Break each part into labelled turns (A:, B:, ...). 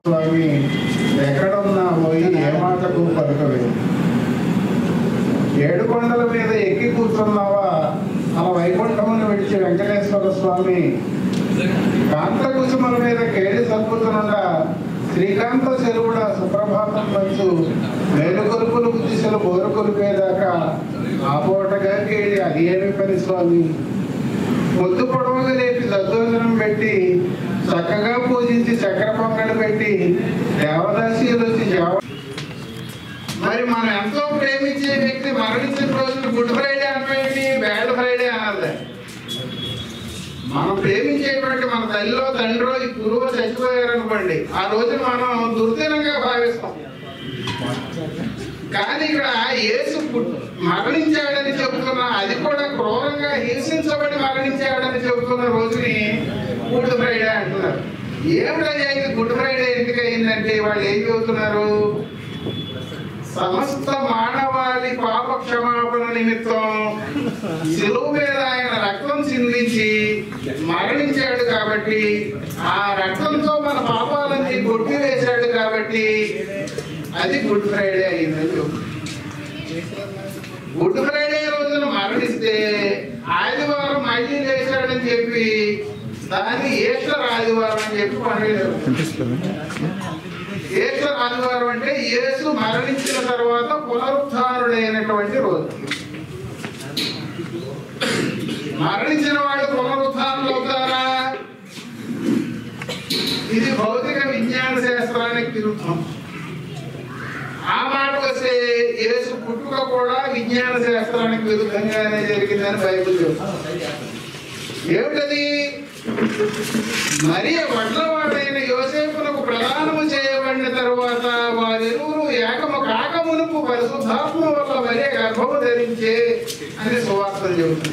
A: స్వామి ఎక్కడున్నావో ఈ ఏమాటకు పలకలేదు ఏడు కొండల మీద ఎక్కి కూర్చున్నావా అలా వైకుంఠమును విడిచి వెంకటేశ్వర స్వామి కాంత కుసుమల మీద కేడి సర్పుతునుండా శ్రీకాంత చెరువుడ సుప్రభాతం మంచు మేలుకొలుపులు దిశలు బోరు కొలిపేదాకా ఆ పూటగా కేడి అది ఏమి పని స్వామి ముద్దు పొడవుగా లేపి దద్దోజనం పెట్టి చక్కగా పూజించి చక్కెర పొంగలు పెట్టి దేవదాసీలు వచ్చి జవ మరి మనం ఎంతో ప్రేమించే వ్యక్తి మరణించిన రోజున గుడ్ ఫ్రైడే అనవేంటి బ్యాడ్ ఫ్రైడే అనాలి మనం ప్రేమించేటువంటి మన తల్లిలో తండ్రిలో ఈ గురువు చచ్చిపోయారు అనుకోండి ఆ రోజు మనం దుర్దినంగా భావిస్తాం కానీ ఇక్కడ యేసు పుట్- మరణించాడని చెబుతున్న అది కూడా క్రూరంగా హింసించబడి మరణించాడని చెబుతున్న రోజుని గుడ్ ఫ్రైడే అంటున్నారు ఏమిటయ్యా ఇది గుడ్ ఫ్రైడే ఎందుకు అయిందంటే వాళ్ళు ఏం చెబుతున్నారు సమస్త మానవాళి పాప క్షమాపణ నిమిత్తం శిలువు మీద ఆయన రక్తం చిందించి మరణించాడు కాబట్టి ఆ రక్తంతో మన పాపాలన్నీ కొట్టివేశాడు కాబట్టి అది గుడ్ ఫ్రైడే అయిందని చెప్తున్నారు. గుడ్ ఫ్రైడే రోజున మరణిస్తే ఆదివారం మళ్ళీ లేచాడని చెప్పి దాన్ని ఈస్టర్ ఆదివారం అని చెప్పి పండుగ ఈస్టర్ ఆదివారం అంటే యేసు మరణించిన తర్వాత పునరుత్థానుడైనటువంటి రోజు మరణించిన వాళ్ళు పునరుత్థానులు అవుతారా ఇది భౌతిక విజ్ఞాన శాస్త్రానికి విరుద్ధం ఆ మాట వస్తే యేసు పుట్టుక కూడా విజ్ఞాన శాస్త్రానికి విరుద్ధంగానే జరిగిందని బైబిల్ చెప్తుంది ఏమిటది మరి వడ్లవాడైన యోసేపునకు ప్రదానము చేయబడిన తరువాత వారిరువురు ఏకము కాకమునుపు పరిశుద్ధాత్మ వల్ల మరే గర్భము ధరించే అని సువార్తలు చెబుతుంది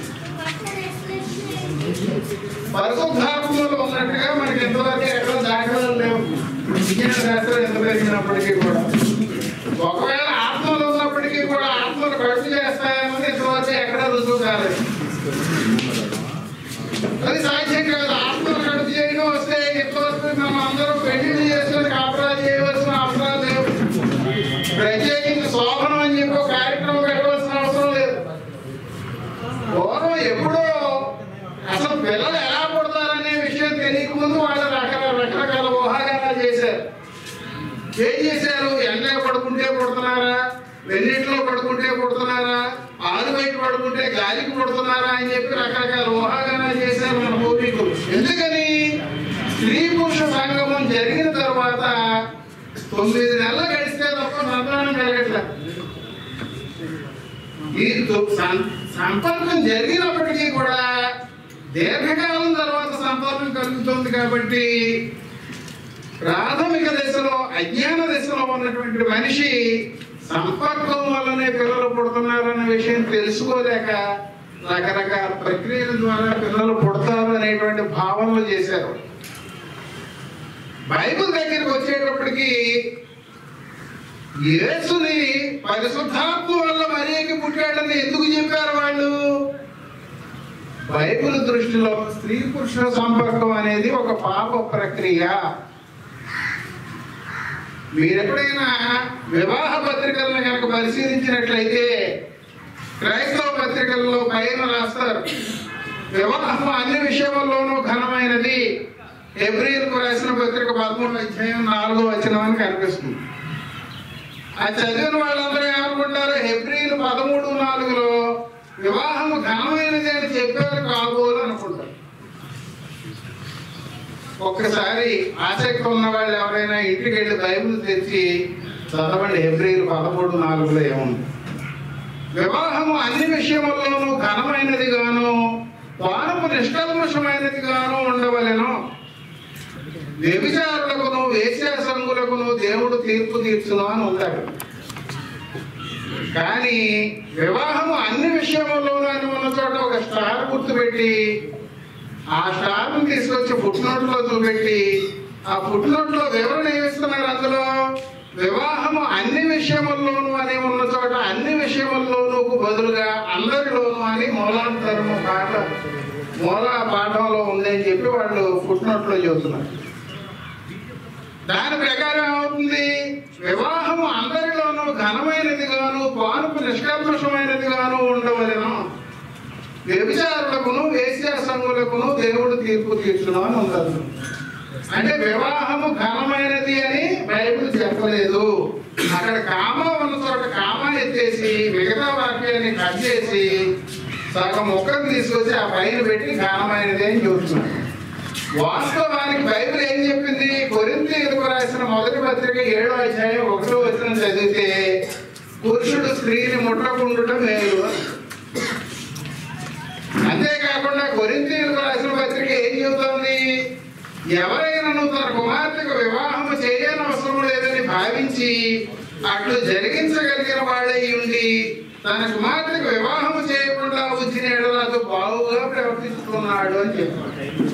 A: పరిశుద్ధాత్మలు ఉన్నట్టుగా మనకి ఎంతవరకు ఎక్కడ దాఖలు లేవు విజ్ఞాన శాస్త్రం ఎంత పెరిగినప్పటికీ కూడా ఒకవేళ ఆత్మలు ఉన్నప్పటికీ కూడా ఆత్మలు కడుపు చేస్తాయని ఇంతవరకు ఎక్కడ రుజువు కాలేదు అది సాధ్యం కాదు ఆత్మలు కడుపు చేయడం వస్తే ఇంతవరకు మనం అందరం పెళ్లి చేసుకొని కాపురాలు చేయవలసిన అవసరం లేవు ప్రత్యేకించి శోభనం అని చెప్పి ఒక కార్యక్రమం పెట్టవలసిన అవసరం లేదు పూర్వం ఎప్పుడో అసలు పిల్లలు ఎలా పుడతారనే విషయం తెలియకముందు వాళ్ళు రకరకాల రకరకాల ఊహాగానాలు చేశారు ఏం చేశారు ఎండలో పడుకుంటే పుడుతున్నారా వెన్నిట్లో పడుకుంటే పుడుతున్నారా ఆరు బయట పడుకుంటే గాలికి పుడుతున్నారా అని చెప్పి రకరకాల ఊహాగానాలు చేశారు మన పూర్వీకులు ఎందుకని స్త్రీ పురుష సంగమం జరిగిన తర్వాత తొమ్మిది నెలలు గడిస్తే తప్ప సంతానం కలగట్లేదు ఈ దు- సం- సంపర్కం జరిగినప్పటికీ కూడా దీర్ఘకాలం తర్వాత సంపర్కం కలుగుతుంది కాబట్టి ప్రాథమిక దశలో అజ్ఞాన దశలో ఉన్నటువంటి మనిషి సంపర్కం వల్లనే పిల్లలు పుడుతున్నారన్న విషయం తెలుసుకోలేక రకరకాల ప్రక్రియల ద్వారా పిల్లలు పుడతారు అనేటువంటి భావనలు చేశారు బైబిల్ దగ్గరికి వచ్చేటప్పటికి యేసుని పరిశుద్ధాత్మ వల్ల మరియకి పుట్టాడని ఎందుకు చెప్పారు వాళ్ళు బైబిల్ దృష్టిలో స్త్రీ పురుషుల సంపర్కం అనేది ఒక పాప ప్రక్రియ మీరు ఎప్పుడైనా వివాహ పత్రికలను కనుక పరిశీలించినట్లయితే క్రైస్తవ పత్రికల్లో పైన రాస్తారు వివాహం అన్ని విషయముల్లోనూ ఘనమైనది ఎబ్రిల్కు రాసిన పత్రిక పదమూడు అధ్యాయం నాలుగో వచనం అని కనిపిస్తుంది అది చదివిన వాళ్ళందరూ ఏమనుకుంటారు హెబ్రిల్ పదమూడు నాలుగులో వివాహం ఘనమైనది అని చెప్పారు కాబోలు అనుకుంటారు ఒక్కసారి ఆసక్తి ఉన్న వాళ్ళు ఎవరైనా ఇంటికి వెళ్ళి బైబిల్ తెచ్చి చదవండి హెబ్రిల్ పదమూడు నాలుగులో ఏముంది వివాహము అన్ని విషయముల్లోనూ ఘనమైనది గాను వానపు నిష్కల్మషమైనది గాను ఉండవలెను వ్యభిచారులకును వేశ్యాసంగులకును దేవుడు తీర్పు తీర్చును అని ఉంటాడు కానీ వివాహము అన్ని విషయముల్లోనూ అని ఉన్న చోట ఒక స్టార్ గుర్తు పెట్టి ఆ స్టార్ తీసుకొచ్చి ఫుట్ లో చూపెట్టి ఆ ఫుట్ లో వివరణ ఏమిస్తున్నారు అందులో వివాహము అన్ని విషయముల్లోనూ అని ఉన్న చోట అన్ని విషయముల్లోనూ బదులుగా అందరిలోనూ అని మూలాంతరము పాట మూల పాఠంలో ఉంది అని చెప్పి వాళ్ళు ఫుట్ లో చెబుతున్నారు దాని ప్రకారం చెబుతుంది వివాహము అందరిలోనూ ఘనమైనది గాను పానుపు నిష్కల్మషమైనది గాను ఉండవలెను వ్యభిచారులకును వేశ్యాసంగులకును దేవుడు తీర్పు తీర్చును అని ఉండదు అంటే వివాహము ఘనమైనది అని బైబిల్ చెప్పలేదు అక్కడ కామ ఉన్న చోట కామ ఎత్తేసి మిగతా వాక్యాన్ని కట్ చేసి సగం ముక్కను తీసుకొచ్చి ఆ పైన పెట్టి ఘనమైనది అని చెబుతున్నాడు వాస్తవానికి బైబిల్ ఏం చెప్పింది కొరింతీయులకు రాసిన మొదటి పత్రిక ఏడో అధ్యాయం ఒకటో వచ్చిన చదివితే పురుషుడు స్త్రీని ముట్టకుండుట మేలు అని. అంతేకాకుండా కొరింతీయులకు రాసిన పత్రిక ఏం చెబుతోంది ఎవరైనాను తన కుమార్తెకు వివాహము చేయని అవసరం లేదని భావించి అట్లు జరిగించగలిగిన వాడై ఉండి తన కుమార్తెకు వివాహము చేయకుండా వచ్చిన ఎడలకు బావుగా ప్రవర్తిస్తున్నాడు అని చెప్పాడు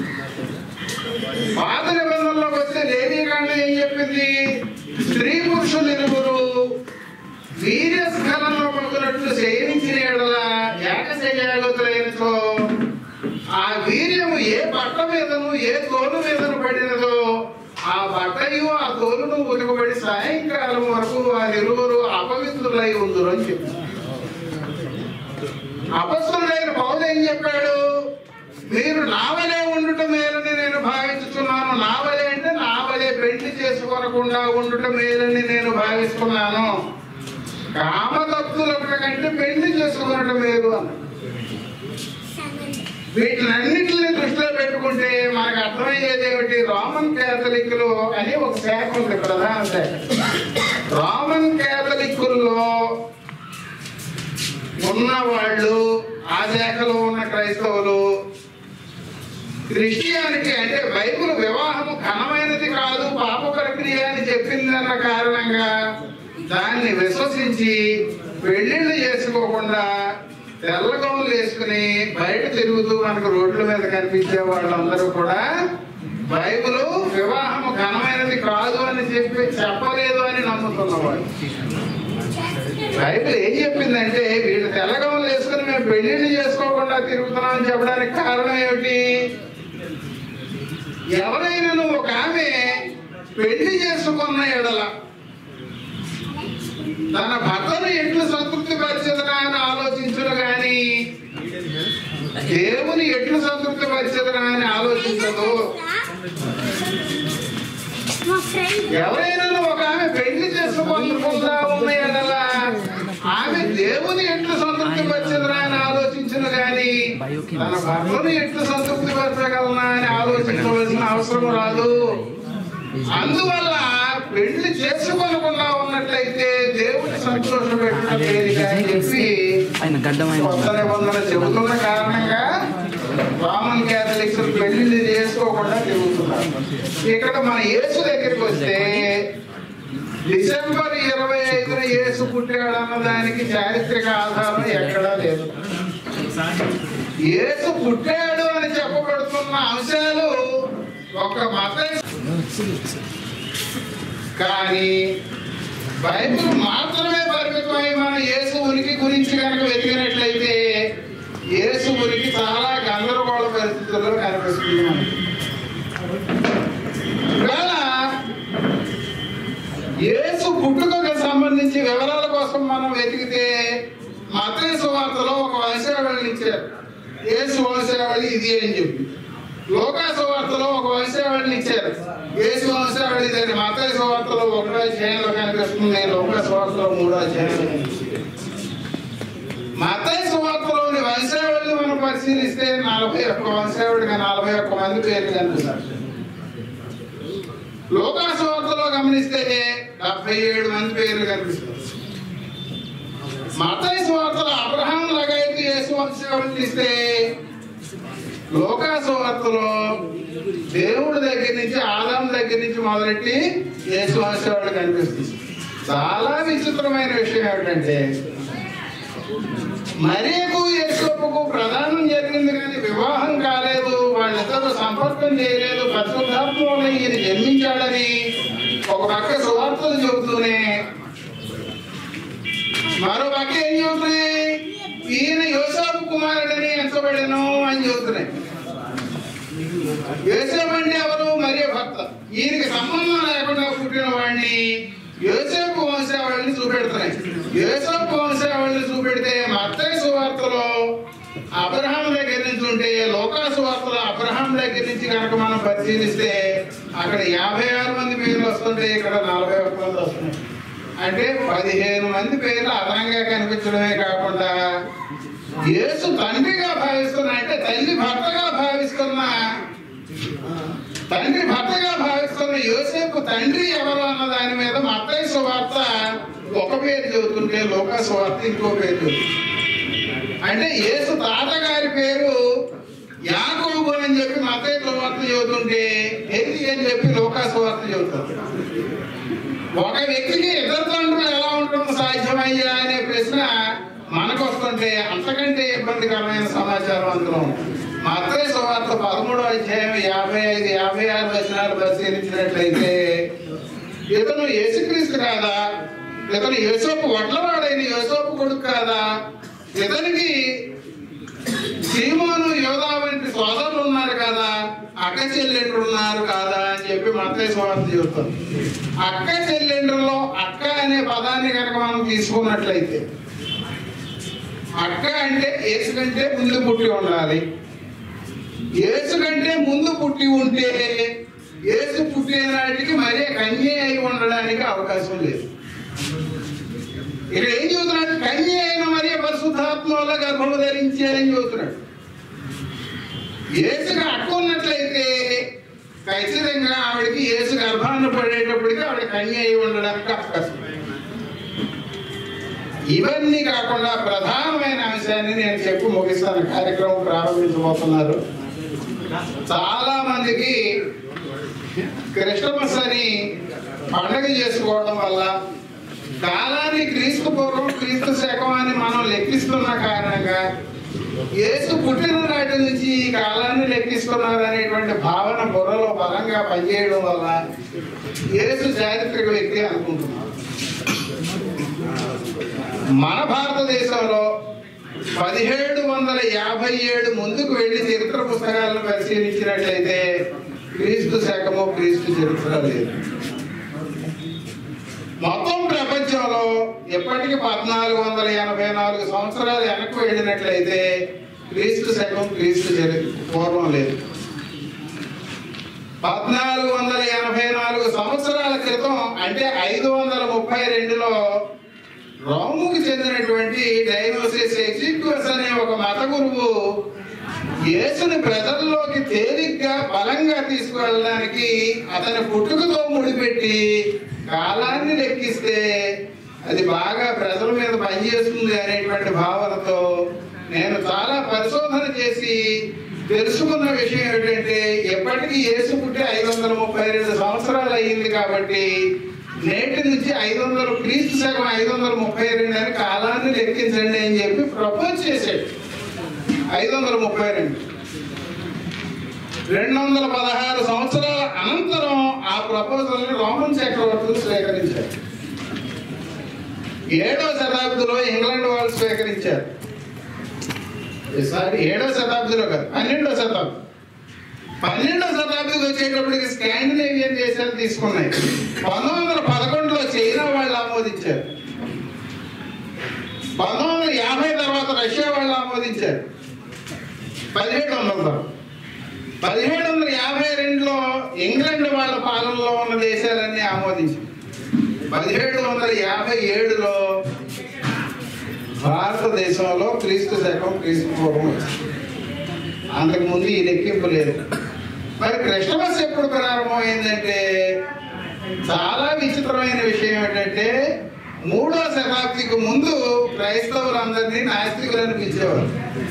A: పాత నిబంధనలోకి వస్తే లేని కాండం ఏం చెప్పింది స్త్రీ పురుషులు ఇరువురు వీర్యస్ఖలంలో పలుకున్నట్లు శయనించిన ఎడల ఏకశయ్యాగతులైనతో ఆ వీర్యము ఏ బట్ట మీదను ఏ తోలు మీదను పడినదో ఆ బట్టయు ఆ తోలును ఉతకబడి సాయంకాలం వరకు వారిరువురు అపవిత్రులై ఉందరు అని చెప్పారు అపస్తుడైన పౌలు ఏం చెప్పాడు మీరు నావలే ఉండుట మేలని నేను భావించుతున్నాను నావలే అంటే నావలే పెళ్లి చేసుకోనకుండా ఉండుట మేలని నేను భావిస్తున్నాను కామతత్తుల కంటే పెళ్లి చేసుకున్నట్టు మేలు అన్నాడు వీటినన్నింటిని దృష్టిలో పెట్టుకుంటే మనకు అర్థమయ్యేది ఏమిటి రోమన్ క్యాథలిక్లు అని ఒక శాఖ ఉంది ప్రధాన శాఖ రోమన్ క్యాథలిక్కుల్లో ఉన్న వాళ్ళు ఆ శాఖలో ఉన్న క్రైస్తవులు క్రిస్టియానిటీ అంటే బైబిల్ వివాహము ఘనమైనది కాదు పాప ప్రక్రియ అని చెప్పిందన్న కారణంగా దాన్ని విశ్వసించి పెళ్లిళ్ళు చేసుకోకుండా తెల్లగోములు వేసుకుని బయట తిరుగుతూ మనకు రోడ్ల మీద కనిపించే వాళ్ళందరూ కూడా బైబిల్ వివాహము ఘనమైనది కాదు అని చెప్పి చెప్పలేదు అని నమ్ముతున్నవాడు బైబిల్ ఏం చెప్పిందంటే వీళ్ళు తెల్లగోములు వేసుకుని మేము పెళ్లిళ్ళు చేసుకోకుండా తిరుగుతున్నాం అని చెప్పడానికి కారణం ఏమిటి ఎవరైనా ఒక ఆమె పెళ్లి చేసుకున్న ఎడల తన భర్తను ఎట్లు సంతృప్తి పరిచదనా అని ఆలోచించరు గాని దేవుని ఎట్లు సంతృప్తి పరిచదనా అని ఆలోచించదు
B: మా ఫ్రెండ్
A: ఎవరైనా ఒక ఆమె పెళ్లి చేసుకోకుండా ఉన్న ఎడల ఆమె దేవుని ఎట్లు సంతృప్తి పరిచదనా అని ఆలోచించను గాని తన భర్తను ఎట్లు సంతృప్తి పరచగలనా అని ఆలోచించవలసిన అవసరం రాదు అందువల్ల పెళ్లి చేసుకోకుండా ఉన్నట్లయితే దేవుని సంతోషం పెట్టడం తేలిక అని చెప్పి
C: ఆయన గడ్డమైన
A: కొత్త నిబంధన చెబుతున్న కారణంగా రామన్ క్యాథలిక్స్ పెళ్లి చేసుకోకుండా తిరుగుతున్నారు ఇక్కడ మన యేసు దగ్గరికి వస్తే డిసెంబర్ ఇరవై ఐదున యేసు పుట్టాడు అన్న దానికి చారిత్రక ఆధారం ఎక్కడా లేదు యేసు పుట్టాడు అని చెప్పబడుతున్న అంశాలు ఒక మత కానీ బైబిల్ మాత్రమే పరిమితమై మన యేసు ఉనికి గురించి కనుక వెతికినట్లయితే యేసు ఉనికి చాలా గందరగోళ పరిస్థితుల్లో కనిపిస్తుంది మనకి ఇవాళ యేసు పుట్టుకకు సంబంధించి వివరాల కోసం మనం వెతికితే మతయ సువార్తలో ఒక వంశావళిని ఇచ్చారు యేసు వంశావళి ఇది అని చెప్పి లోకా సువార్తలో ఒక వంశావళిని ఇచ్చారు యేసు వంశావళి దాని మతయ సువార్తలో ఒకటో అధ్యాయంలో కనిపిస్తుంది లోకా సువార్తలో మూడో అధ్యాయంలో కనిపిస్తుంది మతయ సువార్తలోని వంశావళిని మనం పరిశీలిస్తే నలభై ఒక్క వంశావళిగా నలభై ఒక్క మంది పేర్లు కనిపిస్తారు లోకాసు వార్తలో గమనిస్తే డెబ్బై ఏడు మంది పేర్లు కనిపిస్తారు మతయ వార్తలో అబ్రహాం లగైతే యేసు వంశావళిని ఇస్తే లోకాసు వార్తలో దేవుడి దగ్గర నుంచి ఆదాం దగ్గర నుంచి మొదలెట్టి యేసు వంశావళి కనిపిస్తుంది చాలా విచిత్రమైన విషయం ఏమిటంటే మరియకు యేసోపుకు ప్రధానం జరిగింది కానీ వివాహం కాలేదు వాళ్ళిద్దరూ సంపర్కం చేయలేదు పరిశుద్ధాత్మ వల్ల ఈయన జన్మించాడని ఒక పక్క సువార్తలు చెబుతూనే మరో పక్క ఏం చెబుతున్నాయి ఈయన యోసాపు కుమారుడని ఎంచబడను అని చెబుతున్నాయి యోసేపు అంటే ఎవరు మరియ భర్త ఈయనకి సంబంధం లేకుండా పుట్టిన వాడిని వంశావళిని యోసేపు వంశావళిని చూపెడుతున్నాయి యోసేపు వంశావళిని చూపెడితే మత్తయి సువార్తలో అబ్రహాం దగ్గర నుంచి ఉంటే లోకా సువార్తలో అబ్రహాం దగ్గర నుంచి కనుక మనం పరిశీలిస్తే అక్కడ యాభై ఆరు మంది పేర్లు వస్తుంటే ఇక్కడ నలభై ఒక్క మంది వస్తున్నాయి అంటే పదిహేను మంది పేర్లు అదనంగా కనిపించడమే కాకుండా యేసు తండ్రిగా భావిస్తున్న అంటే తల్లి భర్తగా భావిస్తున్న తండ్రి భర్తగా భావిస్తున్న యోసేపు తండ్రి ఎవరు అన్న దాని మీద మత్తయి సువార్త ఒక పేరు చెబుతుంటే లోకా సువార్త ఇంకో పేరు చెబుతుంది అంటే యేసు తాతగారి పేరు యాకోబు అని చెప్పి మత్తయి సువార్త చెబుతుంటే ఎది అని చెప్పి లోకా సువార్త చెబుతుంది ఒక వ్యక్తికి ఇద్దరు తండ్రులు ఎలా ఉండడం సాధ్యమయ్యా అనే ప్రశ్న మనకు వస్తుంటే అంతకంటే ఇబ్బందికరమైన సమాచారం అందులో ఉంది. మత్తయి సువార్త పదమూడో అధ్యాయం యాభై ఐదు యాభై ఆరు వచనాలు పరిశీలించినట్లయితే ఇతను యేసుక్రీస్తు కాదా ఇతను యేసోపు వడ్లవాడైన యేసోపు కొడుకు కాదా ఇతనికి సీమోను యోధా వంటి సోదరులు ఉన్నారు కదా అక్క చెల్లెండ్రు ఉన్నారు కాదా అని చెప్పి మత్తయి సువార్త చెబుతుంది అక్క చెల్లెండ్రులో అక్క అనే పదాన్ని కనుక మనం తీసుకున్నట్లయితే అక్క అంటే యేసు కంటే ముందు పుట్టి ఉండాలి యేసు కంటే ముందు పుట్టి ఉంటే యేసు పుట్టిన నాటికి మరీ కన్య అయి ఉండడానికి అవకాశం లేదు ఇక్కడ ఏం చెబుతున్నాడు కన్య అయిన మరియ పరిశుద్ధాత్మ వల్ల గర్భము ధరించి అని చెబుతున్నాడు యేసుగా అక్క ఉన్నట్లయితే ఖచ్చితంగా ఆవిడకి యేసు గర్భాన్ని పడేటప్పటికి ఆవిడ కన్య అయి ఉండడానికి అవకాశం ఉంది. ఇవన్నీ కాకుండా ప్రధానమైన అంశాన్ని నేను చెప్పి ముగిస్తాను కార్యక్రమం ప్రారంభించబోతున్నారు చాలా మందికి క్రిస్టమస్ అని పండగ చేసుకోవడం వల్ల కాలాన్ని క్రీస్తు పూర్వం క్రీస్తు శకం అని మనం లెక్కిస్తున్న కారణంగా యేసు పుట్టిన నాటి నుంచి ఈ కాలాన్ని లెక్కిస్తున్నారు అనేటువంటి భావన బుర్రలో బలంగా పనిచేయడం వల్ల యేసు చారిత్రక వ్యక్తి అనుకుంటున్నాం మన భారతదేశంలో పదిహేడు వందల యాభై ఏడు ముందుకు వెళ్లి చరిత్ర పుస్తకాలను పరిశీలించినట్లయితే క్రీస్తు శకము క్రీస్తు చరిత్ర లేదు మొత్తం ప్రపంచంలో ఎప్పటికి పద్నాలుగు వందల ఎనభై నాలుగు సంవత్సరాలు వెనక్కి వెళ్ళినట్లయితే క్రీస్తు శకం క్రీస్తు చరిత్ర పూర్వం లేదు పద్నాలుగు వందల ఎనభై నాలుగు సంవత్సరాల క్రితం అంటే ఐదు వందల ముప్పై రెండులో రోముకి చెందినటువంటి డైనోసిస్ ఎగ్జిక్యూస్ అనే ఒక మత గురువు యేసుని ప్రజల్లోకి తేలిగ్గా బలంగా తీసుకువెళ్ళడానికి అతని పుట్టుకతో ముడిపెట్టి కాలాన్ని లెక్కిస్తే అది బాగా ప్రజల మీద పనిచేస్తుంది అనేటువంటి భావనతో నేను చాలా పరిశోధన చేసి తెలుసుకున్న విషయం ఏంటంటే ఎప్పటికీ యేసు పుట్టి ఐదు వందల ముప్పై రెండు సంవత్సరాలు అయ్యింది కాబట్టి నేటి నుంచి ఐదు వందల క్రీస్తు శకం ఐదు వందల ముప్పై రెండు అని కాలాన్ని లెక్కించండి అని చెప్పి ప్రపోజ్ చేశాడు ఐదు వందల ముప్పై రెండు రెండు వందల పదహారు సంవత్సరాల అనంతరం ఆ ప్రపోజల్ ని రోమన్ చక్రవర్తులు స్వీకరించారు ఏడో శతాబ్దిలో ఇంగ్లాండ్ వాళ్ళు స్వీకరించారు సారీ ఏడో శతాబ్దిలో కాదు పన్నెండో శతాబ్ది పన్నెండో శతాబ్దికి వచ్చేటప్పటికి స్కాండినేవియన్ దేశాలు తీసుకున్నాయి పంతొమ్మిది వందల పదకొండులో చైనా వాళ్ళు ఆమోదించారు పంతొమ్మిది వందల యాభై తర్వాత రష్యా వాళ్ళు ఆమోదించారు పదిహేడు వందల పదిహేడు వందల యాభై రెండులో ఇంగ్లాండ్ వాళ్ళ పాలనలో ఉన్న దేశాలన్నీ ఆమోదించారు పదిహేడు వందల యాభై ఏడులో భారతదేశంలో క్రీస్తు శకం క్రీస్తు పూర్వం వచ్చింది. అంతకుముందు ఈ లెక్కింపు లేదు మరి క్రిస్టమస్ ఎప్పుడు ప్రారంభమైందంటే చాలా విచిత్రమైన విషయం ఏంటంటే మూడో శతాబ్దికి ముందు క్రైస్తవులందరినీ నాస్తికులని పిలిచేవారు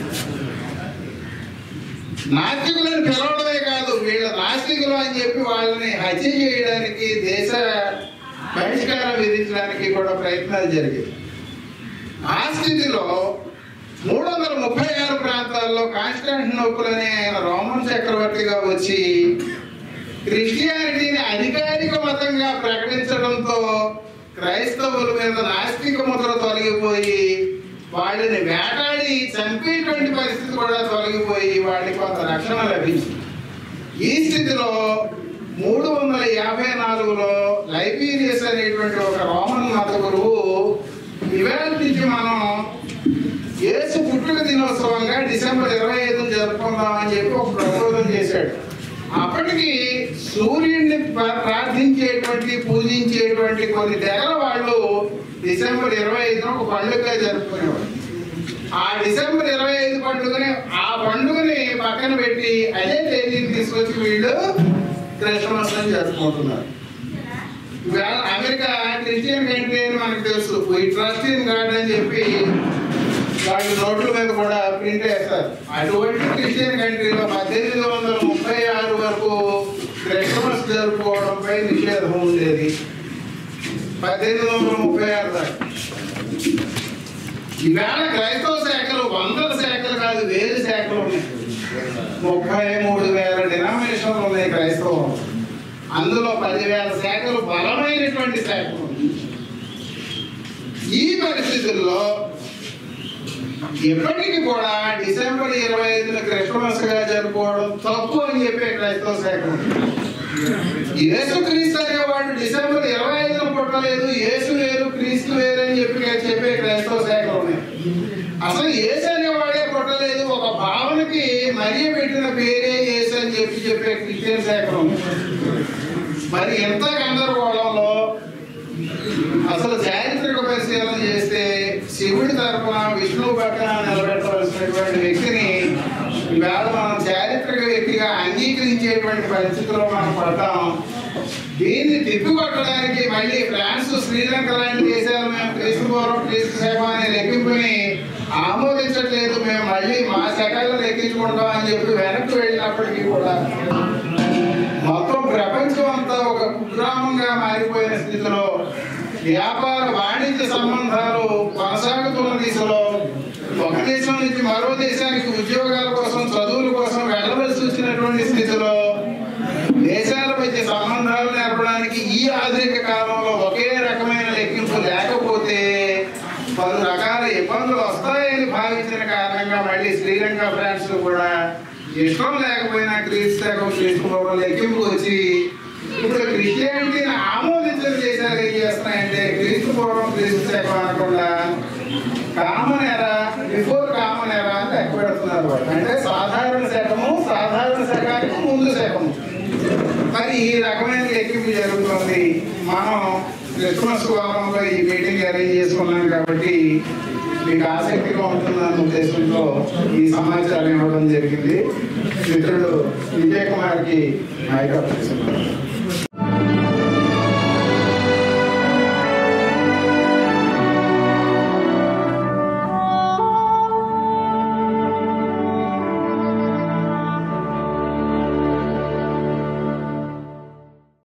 A: నాస్తికులను పిలవడమే కాదు వీళ్ళ నాస్తికులు అని చెప్పి వాళ్ళని హత్య చేయడానికి దేశ బహిష్కారం విధించడానికి కూడా ప్రయత్నాలు జరిగాయి ఆ స్థితిలో మూడు వందల ముప్పై ఆరు ప్రాంతాల్లో కాన్స్టాంటినోపుల్ అనే ఆయన రోమన్ చక్రవర్తిగా వచ్చి క్రిస్టియానిటీని అధికారిక మతంగా ప్రకటించడంతో క్రైస్తవుల మీద నాస్తిక ముద్ర తొలగిపోయి వాళ్ళని వేటాడి చంపేటువంటి పరిస్థితి కూడా తొలగిపోయి వాళ్ళకి కొంత రక్షణ లభించింది ఈ స్థితిలో మూడు వందల యాభై నాలుగులో లైబీరియస్ అనేటువంటి ఒక రోమన్ మత గురువు ఇవాళ నుంచి మనం యేసు పుట్టుక దినోత్సవంగా డిసెంబర్ ఇరవై ఐదు జరుపుకుందామని చెప్పి ఒక ప్రబోధం చేశాడు అప్పటికి సూర్యుడిని ప్ర- ప్రార్థించేటువంటి పూజించేటువంటి కొన్ని తెగల వాళ్ళు డిసెంబర్ ఇరవై ఐదున ఒక పండుగగా జరుపుకునేవాడు ఆ డిసెంబర్ ఇరవై ఐదు పండుగని ఆ పండుగని పక్కన పెట్టి అదే తేదీని తీసుకొచ్చి వీళ్ళు క్రిస్మస్ అని జరుపుకుంటున్నారు ఇవాళ అమెరికా క్రిస్టియన్ కంట్రీ అని మనకు తెలుసు ఈ ట్రస్ట్ ఇన్ గాడ్ అని చెప్పి వాళ్ళు నోట్ల మీద కూడా ప్రింట్ వేస్తారు అటువంటి క్రిస్టియన్ కంట్రీలో పద్దెనిమిది వందల ముప్పై ఆరు వరకు క్రిస్మస్ జరుపుకోవడంపై నిషేధం ఉండేది పద్దెనిమిది వందల ముప్పై ఆరు దాకా ఈవేళ క్రైస్తవ శాఖలు వందల శాఖలు కాదు వేల శాఖలు ఉన్నాయి ముప్పై మూడు వేల డినామినేషన్లు ఉన్నాయి క్రైస్తవం అందులో పదివేల శాఖలు బలమైనటువంటి శాఖలు ఉన్నాయి. ఈ పరిస్థితుల్లో ఇప్పటికీ కూడా డిసెంబర్ ఇరవై ఐదున క్రిస్మస్ గా జరుపుకోవడం తప్పు అని చెప్పే క్రైస్తవ శాఖ ఉంది. యేసు క్రీస్తు అనేవాడు డిసెంబర్ ఇరవై ఐదున పుట్టలేదు యేసు వేరు క్రీస్తు వేరు అని చెప్పి చెప్పే క్రైస్తవ శాఖలు ఉన్నాయి అసలు యేసు అనేవాడే పుట్టలేదు ఒక భావనకి మరియ పెట్టిన పేరే యేసు అని చెప్పి చెప్పే క్రిస్టియన్ శాఖలు ఉన్నాయి మరి ఎంత గందరగోళంలో అసలు చారిత్రక పరిశీలన చేస్తే శివుడి తరపున విష్ణువు పక్కన నిలబెట్టవలసినటువంటి వ్యక్తిని ఈవేళ మనం చారిత్రక వ్యక్తిగా అంగీకరించేటువంటి పరిస్థితిలో మనం పడతాం దీన్ని తిప్పికొట్టడానికి మళ్ళీ ఫ్రాన్స్ శ్రీలంక లాంటి దేశాలు మేము క్రీస్తు పూర్వం క్రీస్తు సేవ అనే లెక్కింపుని ఆమోదించట్లేదు మేము మళ్ళీ మా సెకళ్ళు లెక్కించుకుంటాం అని చెప్పి వెనక్కి వెళ్ళినప్పటికీ కూడా మొత్తం ప్రపంచం అంతా ఒక కుగ్రామంగా మారిపోయిన స్థితిలో వ్యాపార వాణిజ్య సంబంధాలు కొనసాగుతున్న దిశలో ఒక దేశం నుంచి మరో దేశానికి ఉద్యోగాల కోసం చదువుల కోసం వెళ్ళవలసి వచ్చినటువంటి స్థితిలో దేశాల మధ్య సంబంధాలు నేర్పడానికి ఈ ఆధునిక కాలంలో ఒకే రకమైన లెక్కింపు లేకపోతే పలు రకాల ఇబ్బందులు వస్తాయని భావించిన కారణంగా మళ్ళీ శ్రీలంక ఫ్రాన్స్ కూడా ఇష్టం లేకపోయినా క్రీస్తు శకం క్రీస్తు లెక్కింపు వచ్చి ఇప్పుడు క్రిస్టియానిటీని ఆమోదించడం దేశాలు ఏం చేస్తున్నాయంటే క్రీస్తు పూర్వం క్రీస్తు శకం అనకుండా కామన్ ఎరా బిఫోర్ కామన్ ఎరా అని లెక్క పెడుతున్నారు వాళ్ళు. అంటే సాధారణ శకము సాధారణ శకానికి ముందు శకము మరి ఈ రకమైన లెక్కింపు జరుగుతుంది మనం క్రిస్మస్ వారంలో ఈ మీటింగ్ అరేంజ్ చేసుకున్నాం కాబట్టి మీకు ఆసక్తిగా ఉంటుందన్న ఉద్దేశంతో ఈ సమాచారం ఇవ్వడం జరిగింది మిత్రుడు విజయ్ కుమార్కి మైక్ అప్ చేస్తున్నారు